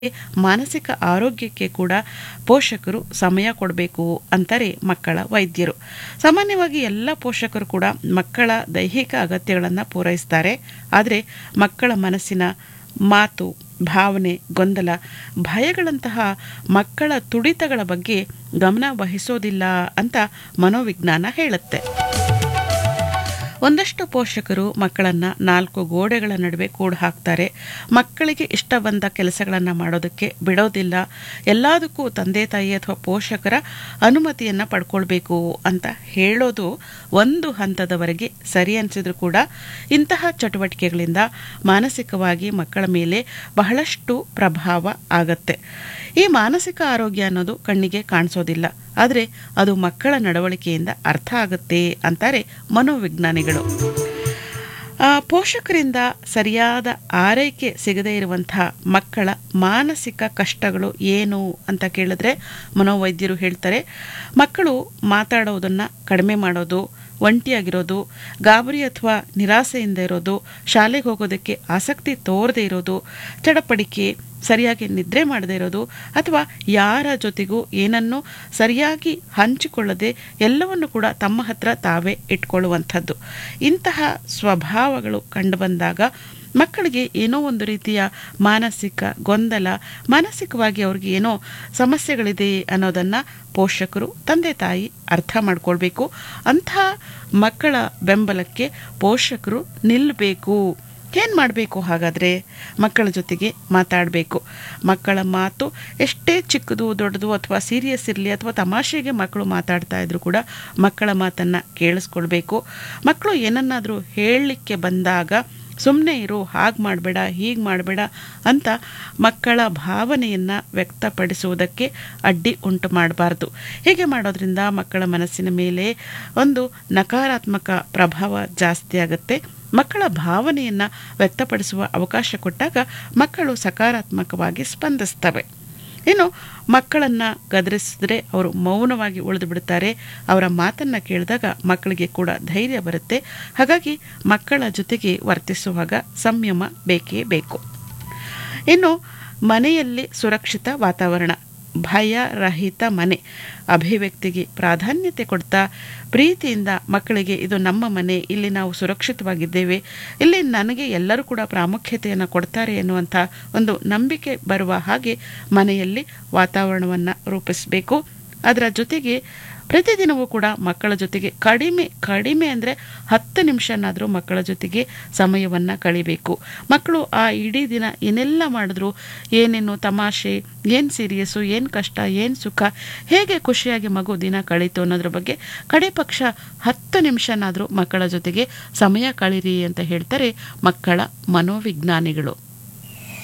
ಮಾನಸಿಕ ಆರೋಗ್ಯಕ್ಕೆ ಕೂಡ ಪೋಷಕರು ಸಮಯ ಕೊಡಬೇಕು ಅಂತಾರೆ ಮಕ್ಕಳ ವೈದ್ಯರು ಸಾಮಾನ್ಯವಾಗಿ ಎಲ್ಲ ಪೋಷಕರು ಕೂಡ ಮಕ್ಕಳ ದೈಹಿಕ ಅಗತ್ಯಗಳನ್ನು ಪೂರೈಸ್ತಾರೆ ಆದರೆ ಮಕ್ಕಳ ಮನಸ್ಸಿನ ಮಾತು ಭಾವನೆ ಗೊಂದಲ ಭಯಗಳಂತಹ ಮಕ್ಕಳ ತುಡಿತಗಳ ಬಗ್ಗೆ ಗಮನ ವಹಿಸೋದಿಲ್ಲ ಅಂತ ಮನೋವಿಜ್ಞಾನ ಹೇಳುತ್ತೆ ಒಂದಷ್ಟು ಪೋಷಕರು ಮಕ್ಕಳನ್ನು ನಾಲ್ಕು ಗೋಡೆಗಳ ನಡುವೆ ಕೂಡ ಹಾಕ್ತಾರೆ ಮಕ್ಕಳಿಗೆ ಇಷ್ಟ ಬಂದ ಕೆಲಸಗಳನ್ನು ಮಾಡೋದಕ್ಕೆ ಬಿಡೋದಿಲ್ಲ ಎಲ್ಲದಕ್ಕೂ ತಂದೆ ತಾಯಿ ಅಥವಾ ಪೋಷಕರ ಅನುಮತಿಯನ್ನು ಪಡ್ಕೊಳ್ಬೇಕು ಅಂತ ಹೇಳೋದು ಒಂದು ಹಂತದವರೆಗೆ ಸರಿ ಅನಿಸಿದ್ರು ಕೂಡ ಇಂತಹ ಚಟುವಟಿಕೆಗಳಿಂದ ಮಾನಸಿಕವಾಗಿ ಮಕ್ಕಳ ಮೇಲೆ ಬಹಳಷ್ಟು ಪ್ರಭಾವ ಆಗತ್ತೆ ಈ ಮಾನಸಿಕ ಆರೋಗ್ಯ ಅನ್ನೋದು ಕಣ್ಣಿಗೆ ಕಾಣಿಸೋದಿಲ್ಲ ಆದರೆ ಅದು ಮಕ್ಕಳ ನಡವಳಿಕೆಯಿಂದ ಅರ್ಥ ಆಗುತ್ತೆ ಅಂತಾರೆ ಮನೋವಿಜ್ಞಾನಿಗಳು ಪೋಷಕರಿಂದ ಸರಿಯಾದ ಆರೈಕೆ ಸಿಗದೇ ಇರುವಂತಹ ಮಕ್ಕಳ ಮಾನಸಿಕ ಕಷ್ಟಗಳು ಏನು ಅಂತ ಕೇಳಿದ್ರೆ ಮನೋವೈದ್ಯರು ಹೇಳ್ತಾರೆ ಮಕ್ಕಳು ಮಾತಾಡೋದನ್ನು ಕಡಿಮೆ ಮಾಡೋದು ಒಂಟಿಯಾಗಿರೋದು ಗಾಬರಿ ಅಥವಾ ನಿರಾಸೆಯಿಂದ ಇರೋದು ಶಾಲೆಗೆ ಹೋಗೋದಕ್ಕೆ ಆಸಕ್ತಿ ತೋರದೇ ಇರೋದು ಚಡಪಡಿಕೆ ಸರಿಯಾಗಿ ನಿದ್ರೆ ಮಾಡದೇ ಇರೋದು ಅಥವಾ ಯಾರ ಜೊತೆಗೂ ಏನನ್ನು ಸರಿಯಾಗಿ ಹಂಚಿಕೊಳ್ಳದೆ ಎಲ್ಲವನ್ನು ಕೂಡ ತಮ್ಮ ಹತ್ರ ತಾವೇ ಇಟ್ಕೊಳ್ಳುವಂಥದ್ದು ಇಂತಹ ಸ್ವಭಾವಗಳು ಕಂಡುಬಂದಾಗ ಮಕ್ಕಳಿಗೆ ಏನೋ ಒಂದು ರೀತಿಯ ಮಾನಸಿಕ ಗೊಂದಲ ಮಾನಸಿಕವಾಗಿ ಅವ್ರಿಗೆ ಏನೋ ಸಮಸ್ಯೆಗಳಿದೆ ಅನ್ನೋದನ್ನು ಪೋಷಕರು ತಂದೆ ತಾಯಿ ಅರ್ಥ ಮಾಡ್ಕೊಳ್ಬೇಕು ಅಂಥ ಮಕ್ಕಳ ಬೆಂಬಲಕ್ಕೆ ಪೋಷಕರು ನಿಲ್ಲಬೇಕು ಏನು ಮಾಡಬೇಕು ಹಾಗಾದರೆ ಮಕ್ಕಳ ಜೊತೆಗೆ ಮಾತಾಡಬೇಕು ಮಕ್ಕಳ ಮಾತು ಎಷ್ಟೇ ಚಿಕ್ಕದು ದೊಡ್ಡದು ಅಥವಾ ಸೀರಿಯಸ್ ಇರಲಿ ಅಥವಾ ತಮಾಷೆಗೆ ಮಕ್ಕಳು ಮಾತಾಡ್ತಾ ಇದ್ರು ಕೂಡ ಮಕ್ಕಳ ಮಾತನ್ನು ಕೇಳಿಸ್ಕೊಳ್ಬೇಕು ಮಕ್ಕಳು ಏನನ್ನಾದರೂ ಹೇಳಲಿಕ್ಕೆ ಬಂದಾಗ ಸುಮ್ಮನೆ ಇರು ಹಾಗೆ ಮಾಡಬೇಡ ಹೀಗೆ ಮಾಡಬೇಡ ಅಂತ ಮಕ್ಕಳ ಭಾವನೆಯನ್ನು ವ್ಯಕ್ತಪಡಿಸುವುದಕ್ಕೆ ಅಡ್ಡಿ ಉಂಟು ಮಾಡಬಾರ್ದು ಹೀಗೆ ಮಾಡೋದ್ರಿಂದ ಮಕ್ಕಳ ಮನಸ್ಸಿನ ಮೇಲೆ ಒಂದು ನಕಾರಾತ್ಮಕ ಪ್ರಭಾವ ಜಾಸ್ತಿ ಆಗುತ್ತೆ ಮಕ್ಕಳ ಭಾವನೆಯನ್ನು ವ್ಯಕ್ತಪಡಿಸುವ ಅವಕಾಶ ಕೊಟ್ಟಾಗ ಮಕ್ಕಳು ಸಕಾರಾತ್ಮಕವಾಗಿ ಸ್ಪಂದಿಸ್ತವೆ ಇನ್ನು ಮಕ್ಕಳನ್ನು ಗದರಿಸಿದ್ರೆ ಅವರು ಮೌನವಾಗಿ ಉಳಿದು ಬಿಡುತ್ತಾರೆ ಅವರ ಮಾತನ್ನು ಕೇಳಿದಾಗ ಮಕ್ಕಳಿಗೆ ಕೂಡ ಧೈರ್ಯ ಬರುತ್ತೆ ಹಾಗಾಗಿ ಮಕ್ಕಳ ಜೊತೆಗೆ ವರ್ತಿಸುವಾಗ ಸಂಯಮ ಬೇಕೇ ಬೇಕು ಇನ್ನು ಮನೆಯಲ್ಲಿ ಸುರಕ್ಷಿತ ವಾತಾವರಣ ಭಯ ರಹಿತ ಮನೆ ಅಭಿವ್ಯಕ್ತಿಗೆ ಪ್ರಾಧಾನ್ಯತೆ ಕೊಡ್ತಾ ಪ್ರೀತಿಯಿಂದ ಮಕ್ಕಳಿಗೆ ಇದು ನಮ್ಮ ಮನೆ ಇಲ್ಲಿ ನಾವು ಸುರಕ್ಷಿತವಾಗಿದ್ದೇವೆ ಇಲ್ಲಿ ನನಗೆ ಎಲ್ಲರೂ ಕೂಡ ಪ್ರಾಮುಖ್ಯತೆಯನ್ನು ಕೊಡ್ತಾರೆ ಎನ್ನುವಂಥ ಒಂದು ನಂಬಿಕೆ ಬರುವ ಹಾಗೆ ಮನೆಯಲ್ಲಿ ವಾತಾವರಣವನ್ನು ರೂಪಿಸಬೇಕು ಅದರ ಜೊತೆಗೆ ಪ್ರತಿದಿನವೂ ಕೂಡ ಮಕ್ಕಳ ಜೊತೆಗೆ ಕಡಿಮೆ ಕಡಿಮೆ ಅಂದರೆ ಹತ್ತು ನಿಮಿಷನಾದರೂ ಮಕ್ಕಳ ಜೊತೆಗೆ ಸಮಯವನ್ನು ಕಳಿಬೇಕು ಮಕ್ಕಳು ಆ ಇಡೀ ದಿನ ಏನೆಲ್ಲ ಮಾಡಿದ್ರು ಏನೇನು ತಮಾಷೆ ಏನು ಸೀರಿಯಸ್ಸು ಏನು ಕಷ್ಟ ಏನು ಸುಖ ಹೇಗೆ ಖುಷಿಯಾಗಿ ಮಗು ದಿನ ಕಳೀತು ಅನ್ನೋದ್ರ ಬಗ್ಗೆ ಕಡೆ ಪಕ್ಷ ಹತ್ತು ನಿಮಿಷನಾದರೂ ಮಕ್ಕಳ ಜೊತೆಗೆ ಸಮಯ ಕಳೀರಿ ಅಂತ ಹೇಳ್ತಾರೆ ಮಕ್ಕಳ ಮನೋವಿಜ್ಞಾನಿಗಳು